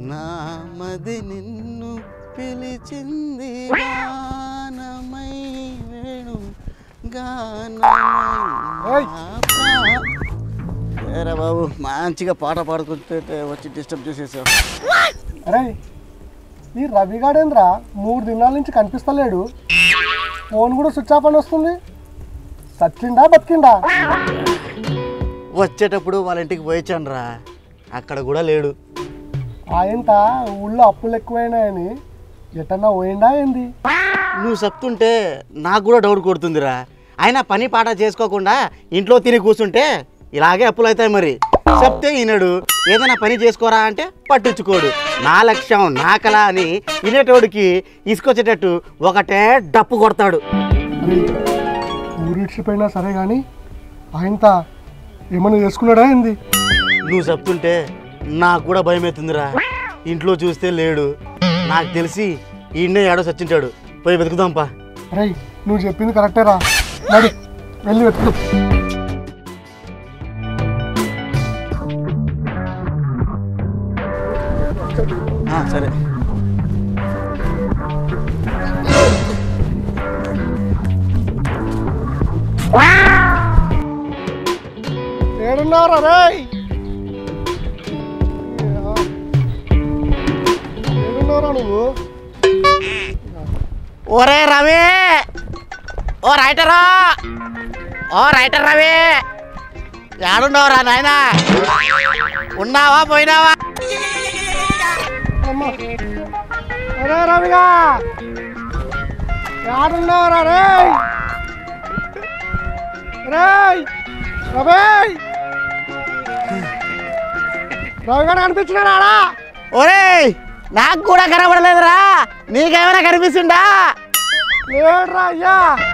నామది నిన్ను పిలిచింది గానమై వేణు గానమై ఏరా బాబు మంచిగా పాట పాడుకుంటే వచ్చి డిస్టర్బ్ చేసేసావు అరే ఈ రవిగాడేంద్రా మూడు దినాల నుంచి కనిపిస్తలేడు ఫోన్ కూడా స్విచ్ ఆఫ్ అని వస్తుంది సచ్చిండా బతికిండా వచ్చేటప్పుడు వాళ్ళ ఇంటికి పోయించాను రా అక్కడ కూడా లేడు ఆయంత ఊళ్ళో అప్పులు ఎక్కువైనాయని ఎటన్నా పోయిండా ఏంది నువ్వు చెప్తుంటే నాకు కూడా డౌట్ కొడుతుందిరా అయినా పని పాట చేసుకోకుండా ఇంట్లో తిని కూర్చుంటే ఇలాగే అప్పులు అవుతాయి మరి చెప్తే ఈనడు ఏదైనా పని చేసుకోరా అంటే పట్టించుకోడు నా లక్ష్యం నా కళ అని వినేటోడికి ఇసుకొచ్చేటట్టు ఒకటే డప్పు కొడతాడు అరే ఊరిడిచిపోయినా సరే కానీ ఆయంత ఏమన్నా చేసుకున్నాడా ఏంది నువ్వు చెప్తుంటే నాకు కూడా భయం అవుతుందిరా ఇంట్లో చూస్తే లేడు నాకు తెలిసి ఈయన్నే ఏడో సచ్చింటాడు పోయి వెతుకుదాంపా అరే నువ్వు చెప్పింది కరెక్టేరా నడు వెళ్ళి వెతుకు ఆ, సరే ఏడున్నావురా రేయ్ ఏడున్నావురా నువ్వు ఒరే రవి ఓ రైటరా ఓ రైటర్ రవి ఏడున్నావురా నాయనా ఉన్నావా పోయినావా అమ్మ అరే రవిగా ఏడున్నావురా రేయ్ రేయ్ రవి రవిగాడు కనిపించినాడా ఆడా? ఒరే నాకు కూడా కనబడలేదురా నీకేమైనా కనిపిస్తుందా లేడురా అయ్యా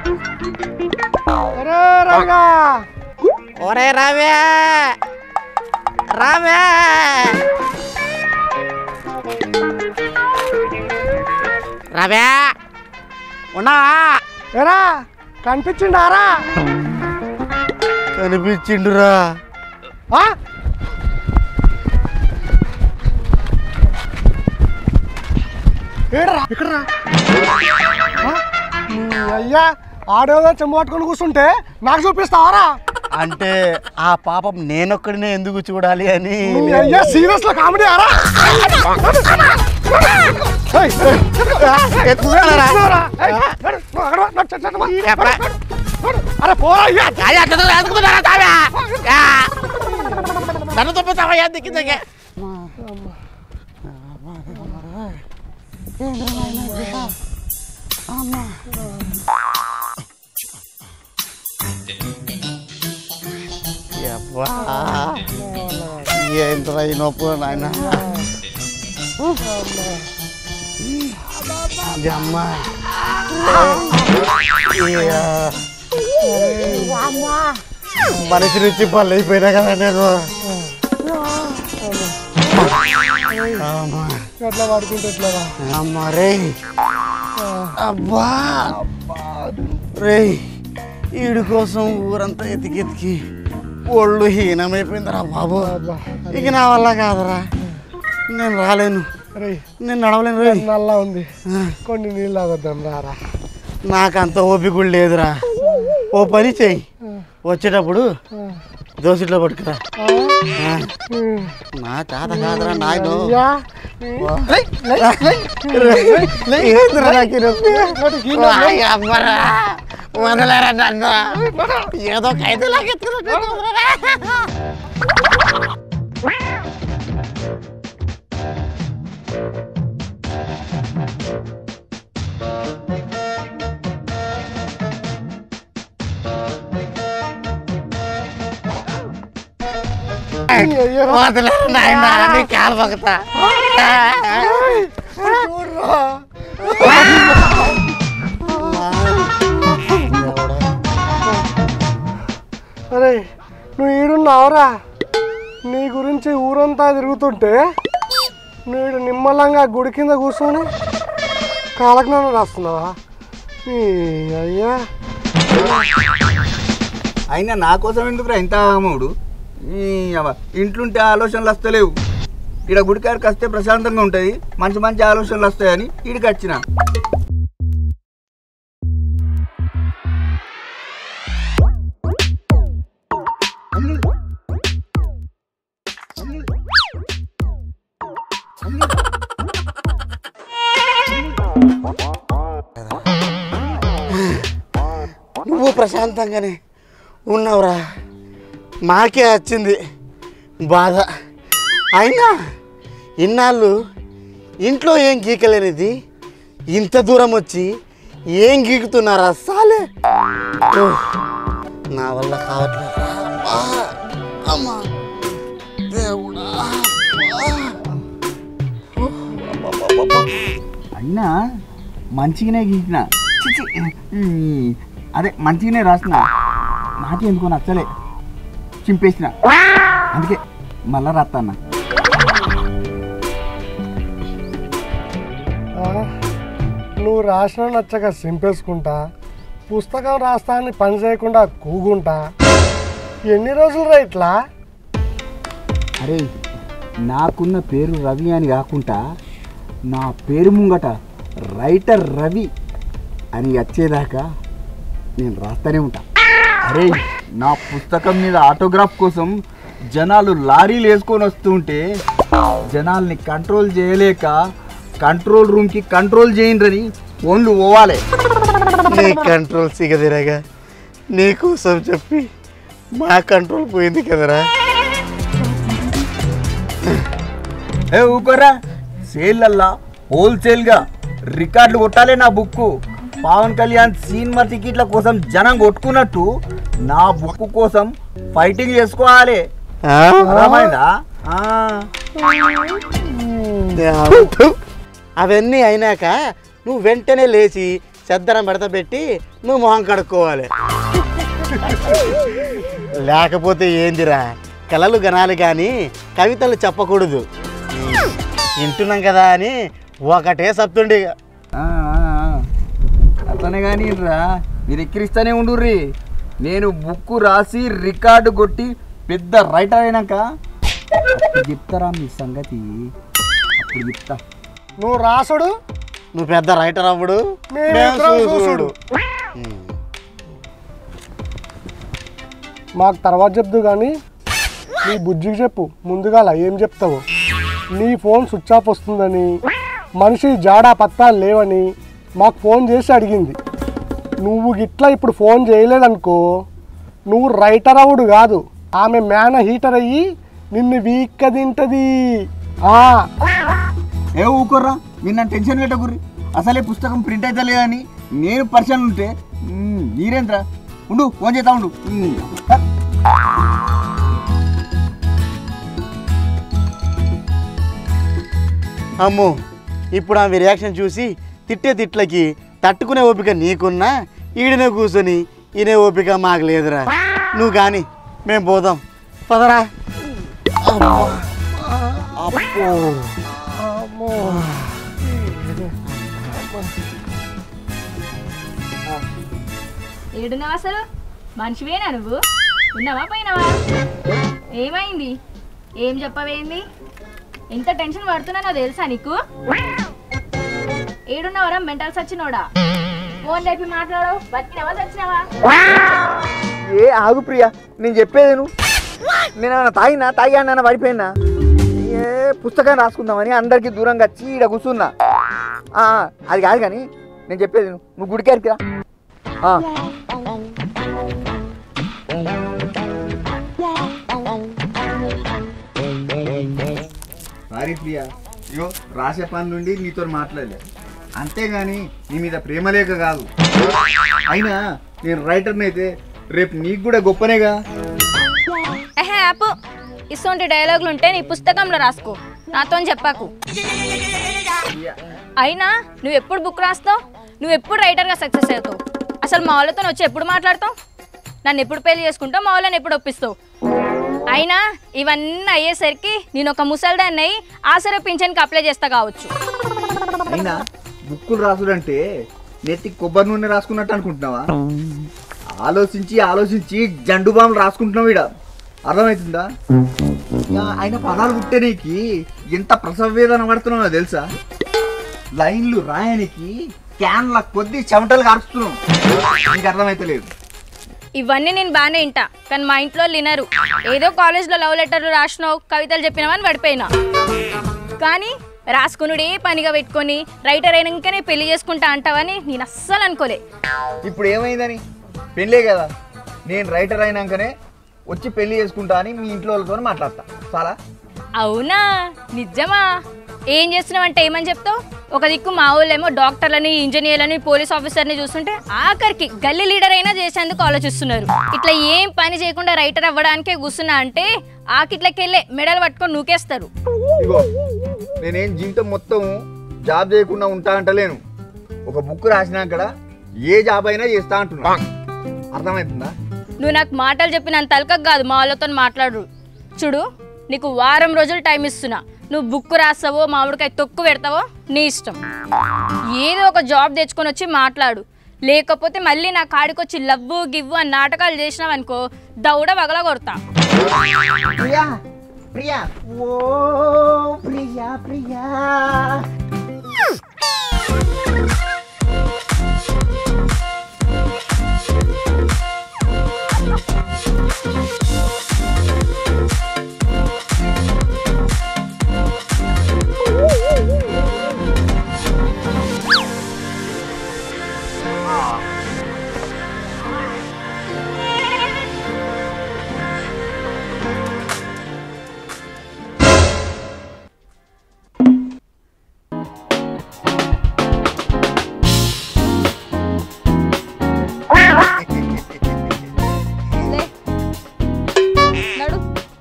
అరే రవిగా ఒరే రవి రవి రవి ఉన్నావా ఎరా కనిపించిండారా కనిపించిండురా ఆ? ఏడ్రా ఇక్కడరా ఆ? నీ అయ్యా ఆడేదో చెమ్మ పట్టుకొని కూర్చుంటే నాకు చూపిస్తావారా అంటే ఆ పాపం నేనొక్కడినే ఎందుకు చూడాలి అని నీ అయ్యా సీరియస్ లో కామెడీ ఆరా ఏయ్, ఏయ్, ఎత్తుకున్నారా? ఎత్తుకున్నారా? ఏయ్, నడు, నువ్వు అక్కడ వా, నడు, చెట్టు, చెట్టు, వా. ఎప్పుడా? నడు, అరే పోరా అయ్యా అయ్యా, ఎత్తుకు- ఎత్తుకున్నారా తావ్యా? యా. నన్ను తప్పుతావయ్యా దిక్కిందకే యబ్బా. ఏంట్రా ఈ నొప్పు నాయన అమ్మ మనిషి నుంచి పళ్ళు అయిపోయినా కదా నేను అమ్మా. ఎట్లా పడుకుంటే ఎట్లా రా? అమ్మా రే అబ్బా రే ఈడు కోసం ఊరంతా ఎతికి ఎతికి ఒళ్ళు హీనమైపోయిందిరా బాబు అబ్బా. ఇక నా వల్ల కాదురా నేను రాలేను అరే నేను నడవలేను రే నల్లా ఉంది కొన్ని నీళ్ళు తాగొద్దాం రారా నాకు అంత ఓపిక కూడా లేదురా ఓ పని చెయ్యి వచ్చేటప్పుడు దోశట్లో పట్టుకురా ఆ, నా చేత కాదురా నాయన అయ్యా ఏందిరా నాకు ఈ నొప్పి? వాయ్ అమ్మరా. వదలరా నన్ను ఏదో ఖైదీలాగా ఎత్తుకున్నట్టు వదలరా. వదలరా నాయనా నీ కాలు పగతా అరే నువ్వు ఈడున్నావురా నీ గురించి ఊరంతా తిరుగుతుంటే నువ్వు నిమ్మలంగా గుడి కింద కూర్చొని కాలజ్ఞానం రాస్తున్నావా ఈ అయ్యా అయినా నా కోసం ఎందుకురా ఇంత అమ్ముడు ఈ అవ్వ, ఇంట్లుంటే ఆలోచనలు వస్తలేవు ఇక్కడ గుడికాడికి వస్తే ప్రశాంతంగా ఉంటుంది మంచి మంచి ఆలోచనలు వస్తాయని ఇడికి వచ్చిన నువ్వు ప్రశాంతంగానే ఉన్నావురా మాకే వచ్చింది బాధ అయినా ఇన్నాళ్ళు ఇంట్లో ఏం గీకలేనిది ఇంత దూరం వచ్చి ఏం గీకుతున్నారా సాలే ఓహ్, నా వల్ల కావట్లేదు అమ్మా, అమ్మా దేవుడా అయినా మంచిగానే గీసిన చిచి, ఈ, అదే మంచిగానే రాసిన నాకే ఎందుకో నచ్చలే చింపేసిన అందుకే మళ్ళా రాస్తాన్న ఆ, నువ్వు రాసిన నచ్చక సింపేసుకుంటా పుస్తకం రాస్తా అని పని చేయకుండా కూగుంటా ఎన్ని రోజులు రా ఇట్లా అరే నాకున్న పేరు రవి అని కాకుండా నా పేరు ముంగట రైటర్ రవి అని వచ్చేదాకా నేను రాస్తూనే ఉంటా అరే నా పుస్తకం మీద ఆటోగ్రాఫ్ కోసం జనాలు లారీలు వేసుకొని వస్తుంటే జనాల్ని కంట్రోల్ చేయలేక కంట్రోల్ రూమ్కి కంట్రోల్ చేయండి ఫోన్లు పోవాలి నీ కంట్రోల్ సిగదిరగా నీ కోసం చెప్పి మా కంట్రోల్ పోయింది కదరా ఏ ఊకోరా సేల్లల్లా హోల్సేల్గా రికార్డులు కొట్టాలి నా బుక్ పవన్ కళ్యాణ్ సినిమా టికెట్ల కోసం జనం కొట్టుకున్నట్టు నా బుక్ కోసం ఫైటింగ్ చేసుకోవాలి ఆ? అర్థమైందా ఆ. దేవుడు. అవన్నీ అయినాక నువ్వు వెంటనే లేచి చెద్దరం పెడత పెట్టి నువ్వు మొహం కడుక్కోవాలి లేకపోతే ఏందిరా కలలు గనాలి కానీ కవితలు చెప్పకూడదు వింటున్నాం కదా అని ఒకటే సప్తుండి ఆ, ఆ, ఆ. అట్లనే కానీ రా మీరు ఎక్కిరిస్తూనే ఉండుర్రి నేను బుక్ రాసి రికార్డు కొట్టి పెద్ద రైటర్ అయినాక అప్పుడు చెప్తారా మీ సంగతి అప్పుడు చెప్తా నువ్వు రాసుడు నువ్వు పెద్ద రైటర్ అవ్వడు మేమిద్దరం మేము చూసుడు. చూసుడు. మాకు తర్వాత చెప్దు కానీ నీ బుజ్జికి చెప్పు ముందుగాల ఏం చెప్తావు నీ ఫోన్ స్విచ్ ఆఫ్ వస్తుందని మనిషి జాడా పత్తా లేవని మాకు ఫోన్ చేసి అడిగింది నువ్వు గిట్లా ఇప్పుడు ఫోన్ చేయలేదనుకో నువ్వు రైటర్ అవుడు కాదు ఆమె మేన హీటర్ అయ్యి నిన్ను వీక్క తింటది ఆ, ఏ ఊకోర్రా మీరు నన్ను టెన్షన్ పెట్టకుర్రి అసలే పుస్తకం ప్రింట్ అయితే లేదని నేను పరిచయం ఉంటే మ్మ్, మీరేంద్రా ఉండు ఫోన్ చేస్తా ఉండు మ్మ్. అమ్మో ఇప్పుడు ఆమె రియాక్షన్ చూసి తిట్టే తిట్లకి తట్టుకునే ఓపిక నీకున్నా ఈడనే కూర్చొని ఈయనే ఓపిక మాకు లేదురా నువ్వు కానీ మేము పోదాం పదరా అమ్మా. అప్పో. అమ్మో. ఏడున్నావు అసలు మనిషివేనా నువ్వు ఉన్నావా పోయినావా ఏమైంది ఏం చెప్పవేంది ఎంత టెన్షన్ పడుతున్నానో తెలుసా నీకు ఏడున్నావరా మెంటల్ సచ్చినోడా ఫోన్ లేపి మాట్లాడవు బతికినావా చచ్చినావా ఏ ఆగు ప్రియా నేను చెప్పేది నువ్వు నేను ఏమైనా తాగినా తాగానా పడిపోయినా ఏ పుస్తకం రాసుకుందామని అందరికి దూరంగా వచ్చి ఈడ కూర్చున్నా ఆ, అది కాదు కానీ నేను చెప్పేది నువ్వు నువ్వు గుడికారికి రా ఆ. సారీ ప్రియా ఇగో రాసే పని నుండి నీతో మాట్లాడలే అంతేగాని నీ మీద ప్రేమ లేక కాదు అయినా నేను రైటర్ని అయితే రేపు నీకు కూడా గొప్పనేగా ఎహే ఆపు ఇటువంటి డైలాగులు ఉంటే నీ పుస్తకంలో రాసుకో నాతో చెప్పకు అయినా నువ్వు ఎప్పుడు బుక్ రాస్తావు నువ్వు ఎప్పుడు రైటర్గా సక్సెస్ అవుతావు అసలు మా వాళ్ళతో వచ్చి ఎప్పుడు మాట్లాడతావు నన్ను ఎప్పుడు పెళ్లి చేసుకుంటావు మా వాళ్ళని ఎప్పుడు ఒప్పిస్తావు అయినా ఇవన్నీ అయ్యేసరికి నేను ఒక ముసల్దాన్ని అయి ఆసరా పింఛన్కి అప్లై చేస్తా కావచ్చు అయినా బుక్కులు రాసుడంటే నెత్తి కొబ్బరి నూనె రాసుకున్నట్టు అనుకుంటున్నావా ఆలోచించి ఆలోచించి జండు బాంబులు రాసుకుంటున్నావు ఇడ అర్థమవుతుందా ఆయన పదాలు కుట్టేనికి ఎంత ప్రసవ వేదన పడుతున్నావో తెలుసా లైన్లు రాయనికి క్యాన్ల కొద్ది చెమటలు కారుస్తున్నాం నీకు అర్థమైతే లేదు ఇవన్నీ నేను బాగానే వింటా కానీ మా ఇంట్లో వినరు ఏదో కాలేజ్లో లవ్ లెటర్లు రాసినావు కవితలు చెప్పినావని పడిపోయినా కానీ రాసుకునుడే పనిగా పెట్టుకొని రైటర్ అయినాకనే పెళ్లి చేసుకుంటా అంటావని నేను అస్సలు అనుకోలే ఇప్పుడు ఏమైందని పెళ్ళే కదా నేను రైటర్ అయినాకనే వచ్చి పెళ్లి చేసుకుంటా అని మీ ఇంట్లో వాళ్ళతో మాట్లాడతా చాలా అవునా నిజమా ఏం చేస్తున్నావంటే ఏమని చెప్తావు ఒక దిక్కు మా ఊళ్ళేమో డాక్టర్లని ఇంజనీర్లని పోలీస్ ఆఫీసర్ని చూస్తుంటే ఆఖరికి గల్లీ లీడర్ అయినా చేసేందుకు ఆలోచిస్తున్నారు ఇట్లా ఏం పని చేయకుండా రైటర్ అవ్వడానికే కూర్చున్నా అంటే ఆకిట్లకెళ్ళే మెడలు పట్టుకొని నూకేస్తారు ఇగో నేనేం జీవితం మొత్తం జాబ్ చేయకుండా ఉంటా అంటలేను ఒక బుక్ రాసినాక ఏ జాబ్ అయినా చేస్తా అంటున్నా అర్థమవుతుందా నువ్వు నాకు మాటలు చెప్పినంత తలకకు కాదు మా వాళ్ళతో మాట్లాడు చూడు నీకు వారం రోజులు టైం ఇస్తున్నా నువ్వు బుక్ రాస్తావో మామిడికాయ తొక్కు పెడతావో నీ ఇష్టం ఏదో ఒక జాబ్ తెచ్చుకొని వచ్చి మాట్లాడు లేకపోతే మళ్ళీ నా కాడికొచ్చి లవ్వు గివ్వు అని నాటకాలు చేసినావనుకో దౌడ పగల కొడతా ప్రియా ప్రియా ఓ ప్రియా ప్రియా లే నడు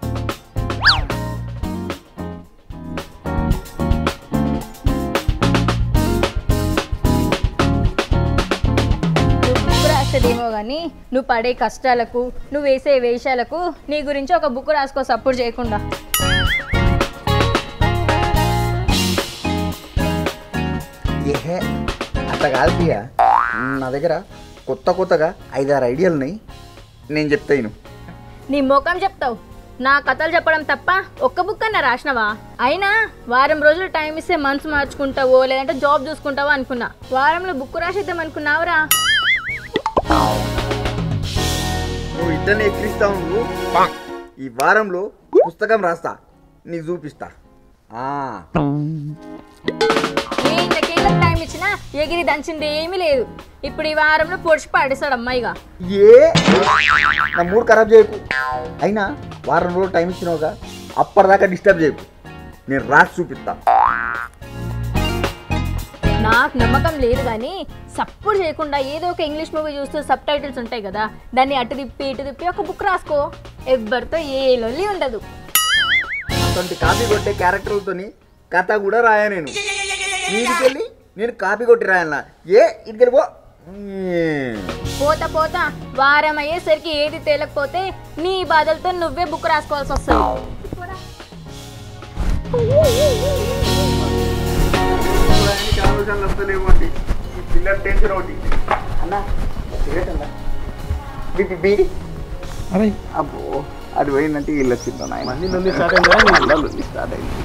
నువ్వు బుక్ రాసేదేమో కానీ నువ్వు పడే కష్టాలకు నువ్వు వేసే వేషాలకు నీ గురించి ఒక బుక్ రాసుకో సపోర్ట్ చేయకుండా ఏహే అట్లా కాదు ప్రియా నా దగ్గర కొత్త కొత్తగా ఐదారు ఐడియాలు ఉన్నాయి నేను చెప్తా ఇను నీ ముఖం చెప్తావు నా కథలు చెప్పడం తప్ప ఒక్క బుక్ అన్న రాసినవా అయినా వారం రోజులు టైం ఇస్తే మనసు మార్చుకుంటావో లేదంటే జాబ్ చూసుకుంటావో అనుకున్నా వారంలో బుక్ రాసేద్దాం అనుకున్నావురా నువ్వు ఇద్దరిని ఎక్కిరిస్తా ఉండు ఈ వారంలో పుస్తకం రాస్తా నీకు చూపిస్తా ఆ. ఏళ్ళకేళ్ళకి టైం ఇచ్చినా ఎగిరి దంచింది ఏమీ లేదు ఇప్పుడు ఈ వారంలో పొడిచి పాడేస్తాడు అమ్మాయిగా ఏ నా మూడు ఖరాబ్ చేయకు అయినా వారం రోజులు టైం ఇచ్చినావుగా అప్పటిదాకా డిస్టర్బ్ చేయకు నేను రాసి చూపిస్తా నాకు నమ్మకం లేదు కానీ సపోర్ట్ చేయకుండా ఏదో ఒక ఇంగ్లీష్ మూవీ చూస్తూ సబ్ టైటిల్స్ ఉంటాయి కదా దాన్ని అటు తిప్పి ఇటు తిప్పి ఒక బుక్ రాసుకో ఎవ్వరితో ఏ లొల్లి ఉండదు అటువంటి కాపీ కొట్టే క్యారెక్టర్లతోని కథ కూడా రాయా నేను వీడికెళ్ళి నేను కాపీ కొట్టి రాయాలనా ఏ ఇటుకెళ్ళి పో మ్మ్. పోతా పోతా వారం అయ్యేసరికి ఏది తేలకపోతే నీ బాధలతో నువ్వే బుక్ రాసుకోవాల్సి వస్తుంది చూడడానికి ఆలోచనలు వస్తలేవు అండి ఈ పిల్లల టెన్షన్ ఒకటి అన్నా సిగరెట్ అన్నా బీపీ బీడి అరే అబ్బో అది పోయిందంటే వీళ్ళు వచ్చిందా మళ్ళీ లొల్లి స్టార్ట్ అయిందా? నాయన స్టార్ట్ అయింది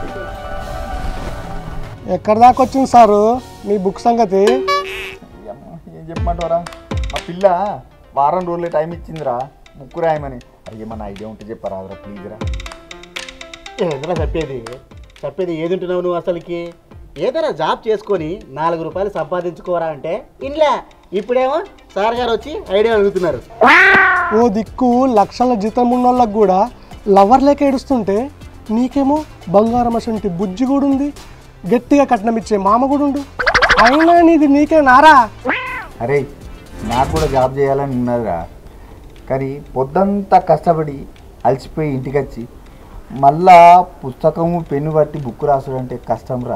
ఎక్కడి దాకా వచ్చింది సారు మీ బుక్ సంగతి అయ్యమ్మ, ఏం చెప్పమంటారా మా పిల్ల వారం రోజులే టైం ఇచ్చిందిరా బుక్ రాయమని అయ్యమ్మా ఐడియా ఉంటే చెప్పరాదురా ప్లీజ్ రా ఏంద్రా చెప్పేది చెప్పేది ఏది ఉంటున్నావు నువ్వు అసలుకి ఏదైనా జాబ్ చేసుకొని నాలుగు రూపాయలు సంపాదించుకోరా అంటే ఇంట్లో ఇప్పుడేమో సార్ గారు వచ్చి ఐడియా అడుగుతున్నారు ఓ దిక్కు లక్షల జీతం ఉన్న వాళ్ళకి కూడా లవర్ లేక ఏడుస్తుంటే నీకేమో బంగారం అసంటి బుజ్జి కూడా ఉంది గట్టిగా కట్నం ఇచ్చే మామ కూడా ఉండు అయినా నీది నీకే నారా అరే నాకు కూడా జాబ్ చేయాలని ఉన్నదిరా కానీ పొద్దంతా కష్టపడి అలసిపోయి ఇంటికి వచ్చి మళ్ళా పుస్తకము పెన్ను బట్టి బుక్ రాసుడు అంటే కష్టం రా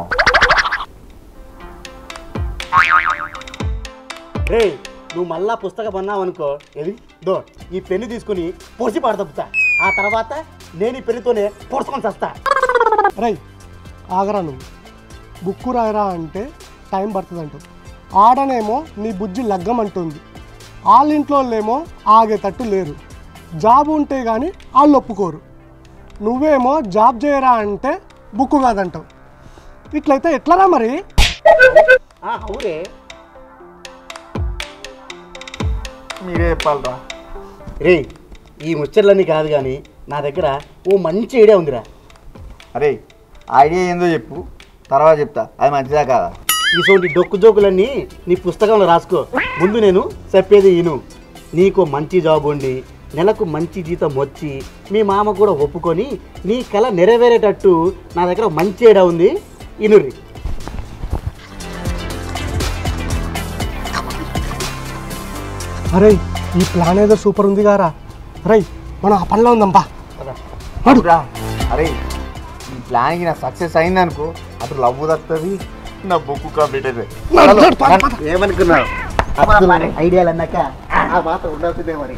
రే నువ్వు మళ్ళా పుస్తకం అన్నావు అనుకో ఏది దో ఈ పెన్ను తీసుకుని పొడిచి పడతప్పుతా ఆ తర్వాత నేను ఈ పెన్నుతోనే పొడుచుకొని చస్తా రై ఆగరా నువ్వు బుక్కు రాయరా అంటే టైం పడుతుంది అంటావు ఆడనేమో నీ బుజ్జి లగ్గం అంటుంది వాళ్ళ ఇంట్లో వాళ్ళేమో ఆగేటట్టు లేరు జాబ్ ఉంటే కానీ వాళ్ళు ఒప్పుకోరు నువ్వేమో జాబ్ చేయరా అంటే బుక్ కాదంటావు ఇట్లయితే ఎట్లరా మరి అవురే మీరే చెప్పాలరా రే ఈ ముచ్చట్లన్నీ కాదు కానీ నా దగ్గర ఓ మంచి ఐడియా ఉందిరా అరే ఐడియా ఏందో చెప్పు తర్వాత చెప్తా అది మంచిదా కాదా ఇటువంటి డొక్కు జోకులన్నీ నీ పుస్తకంలో రాసుకో ముందు నేను చెప్పేది ఇను నీకు మంచి జాబ్ ఉండి నెలకు మంచి జీతం వచ్చి మీ మామ కూడా ఒప్పుకొని నీ కళ నెరవేరేటట్టు నా దగ్గర మంచి ఐడియా ఉంది ఇనురి అరే ఈ ప్లాన్ ఏదో సూపర్ ఉంది గారా అరే మనం ఆ పనిలో ఉందాంపా అడురా అరే ఈ ప్లాన్కి నా సక్సెస్ అయిందనుకో అటు లవ్ తక్కుతుంది నా బుక్ కంప్లీట్ అవుతుంది ఏమనుకున్నావు ఐడియాలు అన్నాక ఆ మాత్రం ఉండాల్సిందే మరి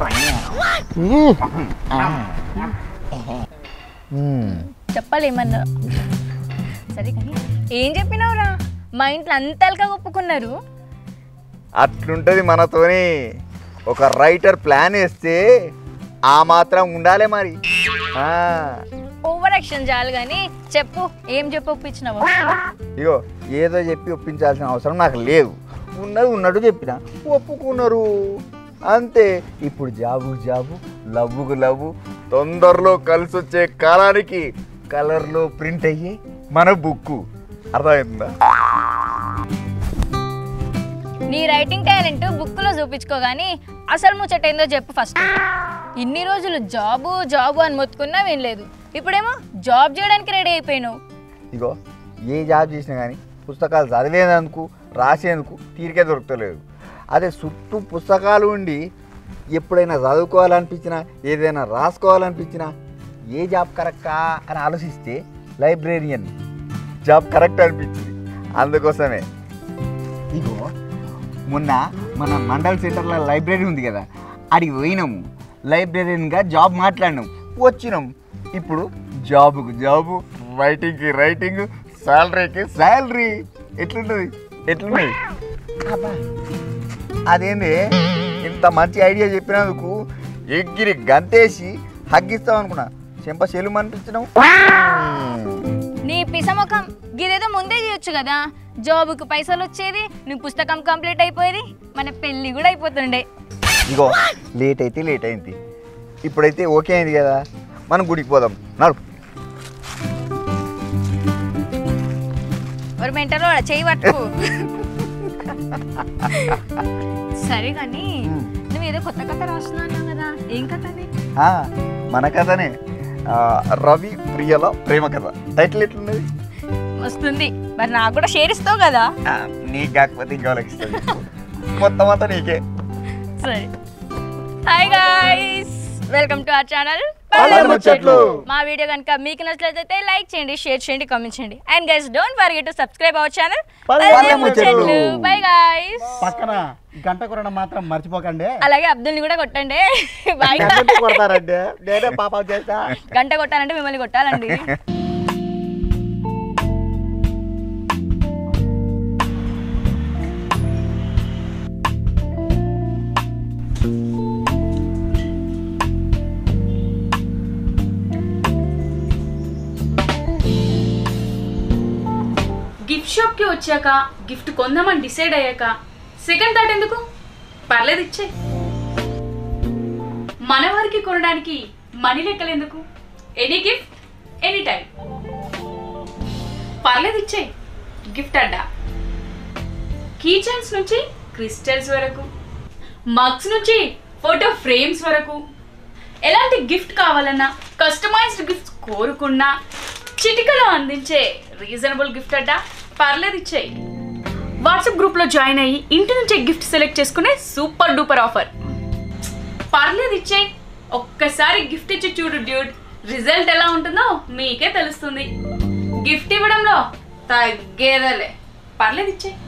చెప్పాలేమన్నా సరే కానీ ఏం చెప్పినావురా మా ఇంట్లో అంతలుగా ఒప్పుకున్నారు అట్లుంటది మనతోని ఒక రైటర్ ప్లాన్ వేస్తే ఆ మాత్రం ఉండాలి మరి ఆ, ఓవర్ యాక్షన్ చాలు కానీ చెప్పు ఏం చెప్పు ఒప్పించినావు ఇగో ఏదో చెప్పి ఒప్పించాల్సిన అవసరం నాకు లేదు ఉన్నది ఉన్నట్టు చెప్పిన ఒప్పుకున్నారు అంతే ఇప్పుడు జాబు జాబు లవ్వుకు లవ్వు తొందరలో కలిసి వచ్చే కాలానికి కలర్లో ప్రింట్ అయ్యి మన బుక్కు అర్థమైందా నీ రైటింగ్ టాలెంట్ బుక్లో చూపించుకో కానీ అసలు ముచ్చట ఏందో చెప్పు ఫస్ట్ ఇన్ని రోజులు జాబు జాబు అని మొత్తుకున్నా వినలేదు ఇప్పుడేమో జాబ్ చేయడానికి రెడీ అయిపోయినావు ఇగో ఏ జాబ్ చేసినా కానీ పుస్తకాలు చదివేందుకు రాసేందుకు తీరికే దొరకలేదు అదే చుట్టూ పుస్తకాలు ఉండి ఎప్పుడైనా చదువుకోవాలనిపించినా ఏదైనా రాసుకోవాలనిపించినా ఏ జాబ్ కరెక్టా అని ఆలోచిస్తే లైబ్రేరియన్ జాబ్ కరెక్ట్ అనిపించింది అందుకోసమే ఇగో మొన్న మన మండల్ సెంటర్లో లైబ్రరీ ఉంది కదా అడిగి పోయినాము లైబ్రరీన్గా జాబ్ మాట్లాడినాం వచ్చినాం ఇప్పుడు జాబుకు జాబు రైటింగ్కి రైటింగ్ శాలరీకి శాలరీ ఎట్లుంటుంది ఎట్లున్నది అబ్బా, అదేంది ఇంత మంచి ఐడియా చెప్పినందుకు ఎగ్గిరి గంతేసి హగ్గిస్తాం అనుకున్నా చెంప చెలుము అనిపించడం నీ పిసముఖం గిదేదో ముందే చేయొచ్చు కదా జాబుకు పైసలు వచ్చేది నీ పుస్తకం కంప్లీట్ అయిపోయేది మన పెళ్ళి కూడా అయిపోతుండే ఇగో లేట్ అయితే లేట్ అయింది ఇప్పుడైతే ఓకే అయింది కదా మనం గుడికి పోదాం నడు మరి మెంటలో చేయి పట్టుకు సరే కానీ నువ్వు ఏదో కొత్త కథ రాస్తున్నావు కదా ఏం కథ అది ఆ, మన కథనే ఆ, రవి ప్రియల ప్రేమ కథ టైటిల్ ఎట్లున్నది వస్తుంది మరి నాకు కూడా షేర్ ఇస్తావు కదా ఆ, నీకు కాకపోతే ఇంకోళ్ళకి ఇస్తుంది మొత్తం అంతా నీకే సరే hi guys welcome to our channel Palle Muchatlu. మా వీడియో కనుక మీకు నచ్చినట్లయితే లైక్ చేయండి షేర్ చేయండి కామెంట్ చేయండి and guys don't forget to subscribe our channel Palle Muchatlu. By guys పక్కన గంట కొరడం మాత్రం మర్చిపోకండి అలాగే అబ్దుల్ని కూడా కొట్టండి బాయ్ కొడతారంటే నేనే పాపం చేస్తా గంట కొట్టాలంటే మిమ్మల్ని కొట్టాలండి గిఫ్ట్ షాప్కి వచ్చాక గిఫ్ట్ కొందామని డిసైడ్ అయ్యాక సెకండ్ థాట్ ఎందుకు పర్లేదు ఇచ్చే మన వారికి కొనడానికి మనీ లెక్కలెందుకు ఎనీ గిఫ్ట్ ఎనీ టైం పర్లేదు ఇచ్చే గిఫ్ట్ అడ్డా కీచైన్స్ నుంచి క్రిస్టల్స్ వరకు మగ్స్ నుంచి ఫోటో ఫ్రేమ్స్ వరకు ఎలాంటి గిఫ్ట్ కావాలన్నా కస్టమైజ్డ్ గిఫ్ట్స్ కోరుకున్నా చిటికలో అందించే రీజనబుల్ గిఫ్ట్ అడ్డా పర్లేదు ఇచ్చేయి వాట్సాప్ గ్రూప్లో జాయిన్ అయ్యి ఇంటి నుంచే గిఫ్ట్ సెలెక్ట్ చేసుకునే సూపర్ డూపర్ ఆఫర్ పర్లేదు ఇచ్చేయి ఒక్కసారి గిఫ్ట్ ఇచ్చి చూడు డ్యూడ్ రిజల్ట్ ఎలా ఉంటుందో మీకే తెలుస్తుంది గిఫ్ట్ ఇవ్వడంలో తగ్గేదలే పర్లేదు ఇచ్చేయి